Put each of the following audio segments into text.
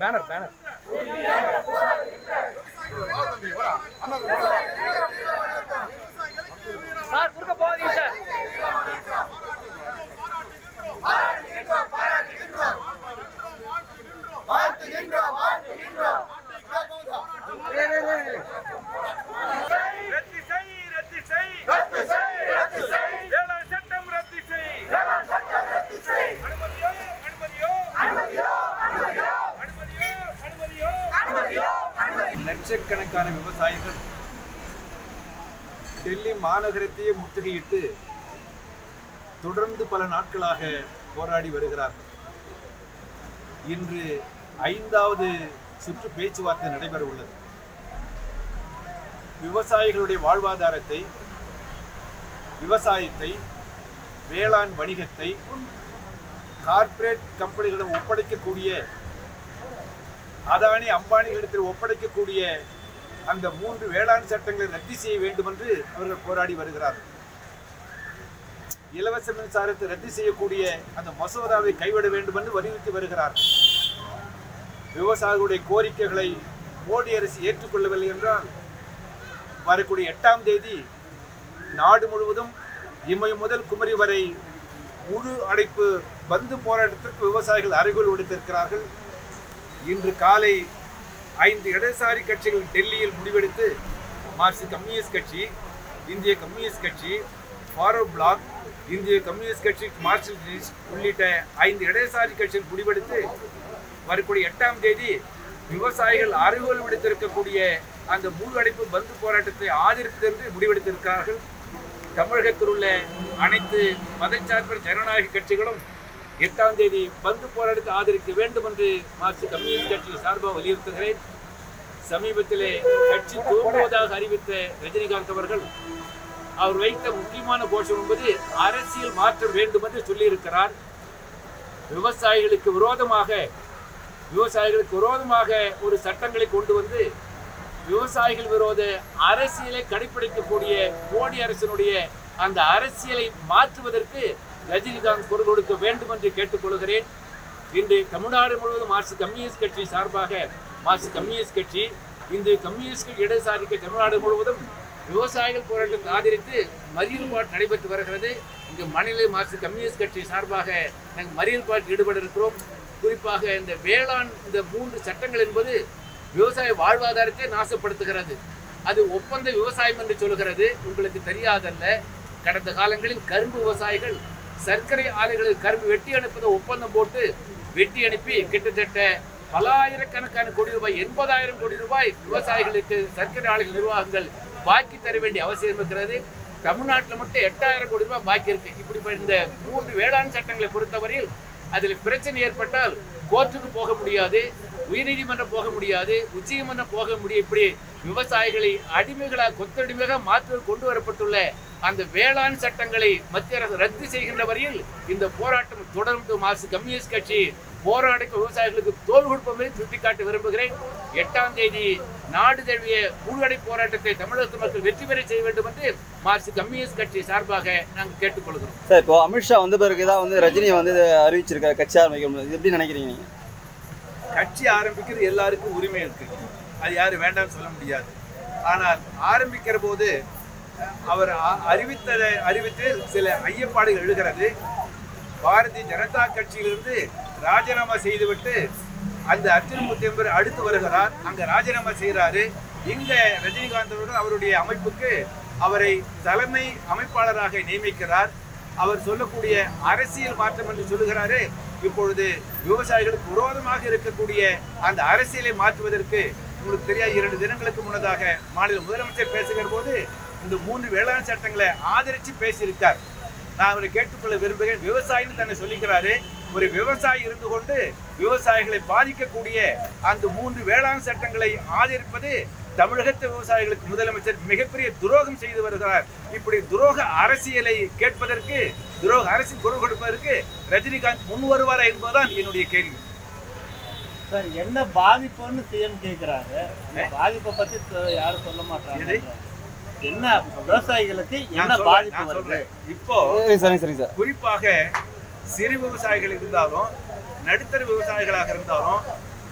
Banner banner sir குறுக்க போகாதீங்க sir ரத்து செய் ரத்து செய் ரத்து செய் ரத்து செய் வேளாண் சட்டம் ரத்து செய் வேளாண் சட்டம் ரத்து செய் அனுமதியோ அனுமதியோ அனுமதியோ அனுமதியோ அனுமதியோ அனுமதியோ அனுமதியோ லட்சக்கணக்கான விவசாயிகள் டெல்லி மாநகரத்தையே முற்றுகையிட்டு தொடர்ந்து பல நாட்களாக போராடி வருகிறார்கள் இன்று ஐந்தாவது சுற்று பேச்சுவார்த்தை நடைபெற உள்ளது விவசாயிகளுடைய வாழ்வாதாரத்தை விவசாயத்தை வேளாண் வணிகத்தை கார்ப்பரேட் கம்பெனிகளிடம் ஒப்படைக்கக்கூடிய அதானி அம்பானிகளிடத்தில் ஒப்படைக்கக்கூடிய அந்த மூன்று வேளாண் சட்டங்களை ரத்து செய்ய வேண்டும் என்று அவர்கள் போராடி வருகிறார்கள் இலவச மின்சாரத்தை ரத்து செய்யக்கூடிய அந்த மசோதாவை கைவிட வேண்டும் என்று வலியுறுத்தி வருகிறார்கள் விவசாயிகளுடைய கோரிக்கைகளை மோடி அரசு ஏற்றுக்கொள்ளவில்லை என்றால் வரக்கூடிய எட்டாம் தேதி நாடு முழுவதும் இமயம் முதல் குமரி வரை முழு அடைப்பு பந்து போராட்டத்திற்கு விவசாயிகள் அறைகோல் விடுத்திருக்கிறார்கள் இன்று காலை ஐந்து இடதுசாரி கட்சிகள் டெல்லியில் முடிவெடுத்து மார்க்சிஸ்ட் கம்யூனிஸ்ட் கட்சி இந்திய கம்யூனிஸ்ட் கட்சி ஃபார்வர்ட் பிளாக் இந்திய கம்யூனிஸ்ட் கட்சி மார்க்சிஸ்ட் உள்ளிட்ட ஐந்து இடதுசாரி கட்சிகள் முடிவெடுத்து வரக்கூடிய எட்டாம் தேதி விவசாயிகள் அறைகோல் விடுத்திருக்கக்கூடிய அந்த முழு அடைப்பு பந்து போராட்டத்தை ஆதரித்து என்று முடிவெடுத்திருக்கிறார்கள் தமிழகத்தில் உள்ள அனைத்து மதச்சார்பற்ற ஜனநாயக கட்சிகளும் எட்டாம் தேதி பந்து போராட்டத்தை ஆதரிக்க வேண்டும் என்று மார்க்சிஸ்ட் கம்யூனிஸ்ட் கட்சி சார்பாக வலியுறுத்துகிறேன் சமீபத்திலே கட்சி தோன்றுவதாக அறிவித்த ரஜினிகாந்த் அவர்கள் அவர் வைத்த முக்கியமான கோஷம் என்பது அரசியல் மாற்றம் வேண்டும் என்று சொல்லியிருக்கிறார் விவசாயிகளுக்கு விரோதமாக விவசாயிகளுக்கு விரோதமாக ஒரு சட்டங்களை கொண்டு வந்து விவசாயிகள் விரோத அரசியலை கடைபிடிக்கக்கூடிய மோடி அரசினுடைய அந்த அரசியலை மாற்றுவதற்கு ரஜினிகாந்த் குரல் கொடுக்க வேண்டும் என்று கேட்டுக்கொள்கிறேன் இன்று தமிழ்நாடு முழுவதும் மார்க்சிஸ்ட் கம்யூனிஸ்ட் கட்சி சார்பாக மார்க்சிஸ்ட் கம்யூனிஸ்ட் கட்சி இந்து கம்யூனிஸ்ட் இடதுசாரி கட்சி தமிழ்நாடு முழுவதும் விவசாயிகள் போராட்டத்தை ஆதரித்து மறியல் பாட்டு நடைபெற்று வருகிறது இங்கு மாநில மார்க்சிஸ்ட் கம்யூனிஸ்ட் கட்சி சார்பாக நாங்கள் மறியல் பாட்டில் ஈடுபட இருக்கிறோம் குறிப்பாக இந்த வேளாண் இந்த மூன்று சட்டங்கள் என்பது விவசாய வாழ்வாதாரத்தை நாசப்படுத்துகிறது அது ஒப்பந்த விவசாயம் என்று சொல்கிறது உங்களுக்கு தெரியாதல்ல கடந்த காலங்களில் கரும்பு விவசாயிகள் சர்க்கரை ஆலைகளில் கரும்பு வெட்டி அனுப்பதை ஒப்பந்தம் போட்டு வெட்டி அனுப்பி கிட்டத்தட்ட பலாயிரக்கணக்கான கோடி ரூபாய் எண்பதாயிரம் கோடி ரூபாய் விவசாயிகளுக்கு சர்க்கரை ஆலைகள் நிர்வாகங்கள் பாக்கி தர வேண்டிய அவசியம் இருக்கிறது தமிழ்நாட்டில் மட்டும் எட்டாயிரம் கோடி ரூபாய் பாக்கி இருக்கு இப்படி இந்த மூன்று வேளாண் சட்டங்களை பொறுத்தவரையில் அதில் பிரச்சனை ஏற்பட்டால் கோர்ட்டுக்கு போக முடியாது உயர்நீதிமன்றம் போக முடியாது உச்சநீதிமன்றம் போக முடியும் இப்படி விவசாயிகளை அடிமைகளாக கொத்தடிமையாக மாற்ற கொண்டு வரப்பட்டுள்ள அந்த வேளாண் சட்டங்களை மத்திய அரசு ரத்து செய்கின்ற வரையில் இந்த போராட்டம் தொடர்ந்து மார்க்சிஸ்ட் கம்யூனிஸ்ட் கட்சி போராடுக்கு விவசாயிகளுக்கு தோல் கொடுப்போம் என்று சுட்டிக்காட்ட விரும்புகிறேன் எட்டாம் தேதி நாடு தழுவிய முழுவடை போராட்டத்தை தமிழகத்து மக்கள் வெற்றி பெற செய்ய வேண்டும் என்று மார்க்சிஸ்ட் கம்யூனிஸ்ட் கட்சி சார்பாக நாங்கள் கேட்டுக்கொள்கிறோம் சார் இப்போ அமித்ஷா வந்த பிறகு தான் வந்து ரஜினியை வந்து அறிவிச்சிருக்காரு கட்சி ஆரம்பிக்கணும் இது எப்படி நினைக்கிறீங்க நீங்க கட்சி ஆரம்பிக்கிறது எல்லாருக்கும் உரிமை இருக்கு அது யாரும் வேண்டாம்னு சொல்ல முடியாது ஆனால் ஆரம்பிக்கிற போது அஹ், அவர் அ- அறிவித்ததை அறிவித்து சில ஐயப்பாடுகள் எழுகிறது பாரதிய ஜனதா கட்சியிலிருந்து ராஜினாமா செய்துவிட்டு அந்த அர்ஜுன் முத்தம்பர் அடுத்து வருகிறார் அங்க ராஜினாமா செய்கிறாரு இங்க ரஜினிகாந்த் அவர்கள் அவருடைய அமைப்புக்கு அவரை தலைமை அமைப்பாளராக நியமிக்கிறார் அவர் சொல்லக்கூடிய அரசியல் மாற்றம் என்று சொல்லுகிறாரு இப்பொழுது விவசாயிகளுக்கு விரோதமாக இருக்கக்கூடிய அந்த அரசியலை மாற்றுவதற்கு உங்களுக்கு தெரியாது இரண்டு தினங்களுக்கு முன்னதாக மாநில முதலமைச்சர் பேசுகிற போது இந்த மூன்று வேளாண் சட்டங்களை ஆதரித்து பேசியிருக்கார் நான் அவரை கேட்டுக்கொள்ள விரும்புகிறேன் விவசாயின்னு தன்னை சொல்லிக்கிறாரு ஒரு விவசாயி இருந்து கொண்டு விவசாயிகளை பாதிக்கக்கூடிய அந்த மூன்று வேளாண் சட்டங்களை ஆதரிப்பது தமிழகத்து விவசாயிகளுக்கு முதலமைச்சர் மிகப்பெரிய துரோகம் செய்து வருகிறார் இப்படி துரோக அரசியலை கேட்பதற்கு துரோக அரசியல் குரல் கொடுப்பதற்கு ரஜினிகாந்த் முன் வருவாரா என்பதுதான் என்னுடைய கேள்வி சார் என்ன பாதிப்புன்னு சிஎம் கேக்குறாரு அந்த பாதிப்பை பத்தி சொ- யாரும் சொல்ல மாட்டாங்க எது? என்ன விவசாயிகளுக்கு என்ன நான் சொல்றேன், பாதிப்பு நான் வருது சொல்றேன். இப்போ சரிங்க சரிங்க சரிங்க சார் குறிப்பாக சிறு விவசாயிகள் இருந்தாலும் நடுத்தர விவசாயிகளாக இருந்தாலும்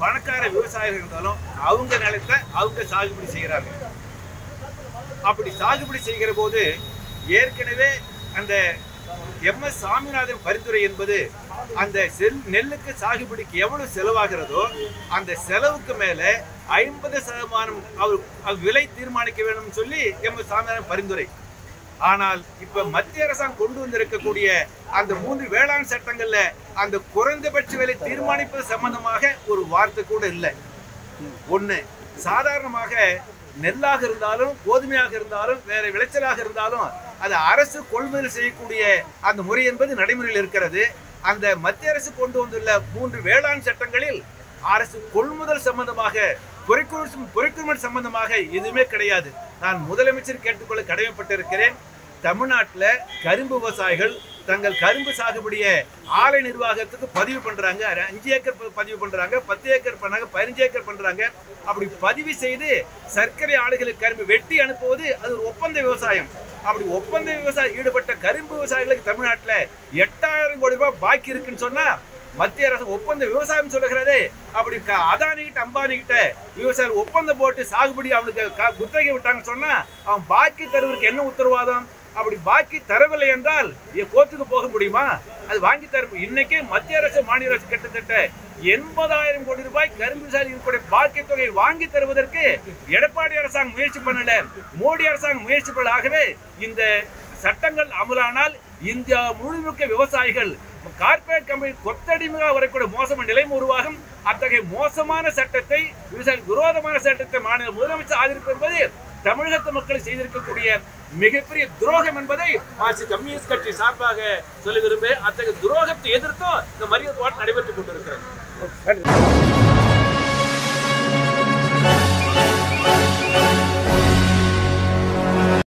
பணக்கார விவசாயிகள் இருந்தாலும் அவங்க நிலத்தை அவங்க சாகுபடி செய்கிறாங்க அப்படி சாகுபடி செய்கிற போது ஏற்கனவே அந்த எம் எஸ் சாமிநாதன் பரிந்துரை என்பது அந்த செல் நெல்லுக்கு சாகுபடிக்கு எவ்வளவு செலவாகிறதோ அந்த செலவுக்கு மேல ஐம்பது சதமானம் அவர் அவர் விலை தீர்மானிக்க வேண்டும் சொல்லி எம் எஸ் சாமிநாதன் பரிந்துரை ஆனால் இப்ப மத்திய அரசாங்கம் கொண்டு வந்திருக்கக்கூடிய அந்த மூன்று வேளாண் சட்டங்கள்ல அந்த குறைந்தபட்ச விலை தீர்மானிப்பது சம்பந்தமாக ஒரு வார்த்தை கூட இல்லை ஒண்ணு சாதாரணமாக நெல்லாக இருந்தாலும் கோதுமையாக இருந்தாலும் வேற விளைச்சலாக இருந்தாலும் அது அரசு கொள்முதல் செய்யக்கூடிய அந்த முறை என்பது நடைமுறையில் இருக்கிறது அந்த மத்திய அரசு கொண்டு வந்துள்ள மூன்று வேளாண் சட்டங்களில் அரசு கொள்முதல் சம்பந்தமாக பொறிக்குமன் சம்பந்தமாக எதுவுமே கிடையாது நான் முதலமைச்சர் கேட்டுக்கொள்ள கடமைப்பட்டிருக்கிறேன் தமிழ்நாட்டுல கரும்பு விவசாயிகள் தங்கள் கரும்பு சாகுபடிய ஆலை நிர்வாகத்துக்கு பதிவு பண்றாங்க அர- அஞ்சு ஏக்கர் ப- பதிவு பண்றாங்க பத்து ஏக்கர் பண்ணாங்க பதினஞ்சு ஏக்கர் பண்றாங்க அப்படி பதிவு செய்து சர்க்கரை ஆலைகளுக்கு கரும்பு வெட்டி அனுப்புவது அது ஒரு ஒப்பந்த விவசாயம் அப்படி ஒப்பந்த விவசாயம் ஈடுபட்ட கரும்பு விவசாயிகளுக்கு தமிழ்நாட்டுல எட்டாயிரம் கோடி ரூபாய் பாக்கி இருக்குன்னு சொன்னா மத்திய அரசு ஒப்பந்த விவசாயம் சொல்லுகிறது அப்படி க- அதானி கிட்ட அம்பானி கிட்ட விவசாயி ஒப்பந்தம் போட்டு சாகுபடி அவனுக்கு க- குத்தகை விட்டாங்கன்னு சொன்னா அவன் பாக்கி தருவதற்கு என்ன உத்தரவாதம் அப்படி பாக்கி தரவில்லை என்றால் இ- கோர்ட்டுக்கு போக முடியுமா அது வாங்கி தர இன்னைக்கு மத்திய அரசு மாநில அரசு கிட்டத்தட்ட எண்பதாயிரம் கோடி ரூபாய் கரும்பு விவசாயி இருக்கக்கூடிய பாக்கி தொகையை வாங்கி தருவதற்கு எடப்பாடி அரசாங்கம் முயற்சி பண்ணல மோடி அரசாங்கம் முயற்சி பண்ணல ஆகவே இந்த சட்டங்கள் அமலானால் இந்தியா முழுமைக்க விவசாயிகள் கார்ப்பரேட் கம்பெனி கொத்தடிமையாக வரக்கூடிய மோசமான நிலைமை உருவாகும் அத்தகைய மோசமான சட்டத்தை விவசாய விரோதமான சட்டத்தை மாநில முதலமைச்சர் ஆதரிப்பு என்பது தமிழகத்து மக்கள் செய்திருக்கக்கூடிய மிகப்பெரிய துரோகம் என்பதை மார்க்சிஸ்ட் கம்யூனிஸ்ட் கட்சி சார்பாக சொல்ல விரும்புகிறேன் அத்தகைய துரோகத்தை எதிர்த்தும் இந்த மரியாதை போராட்டம் நடைபெற்றுக் கொண்டிருக்கிறது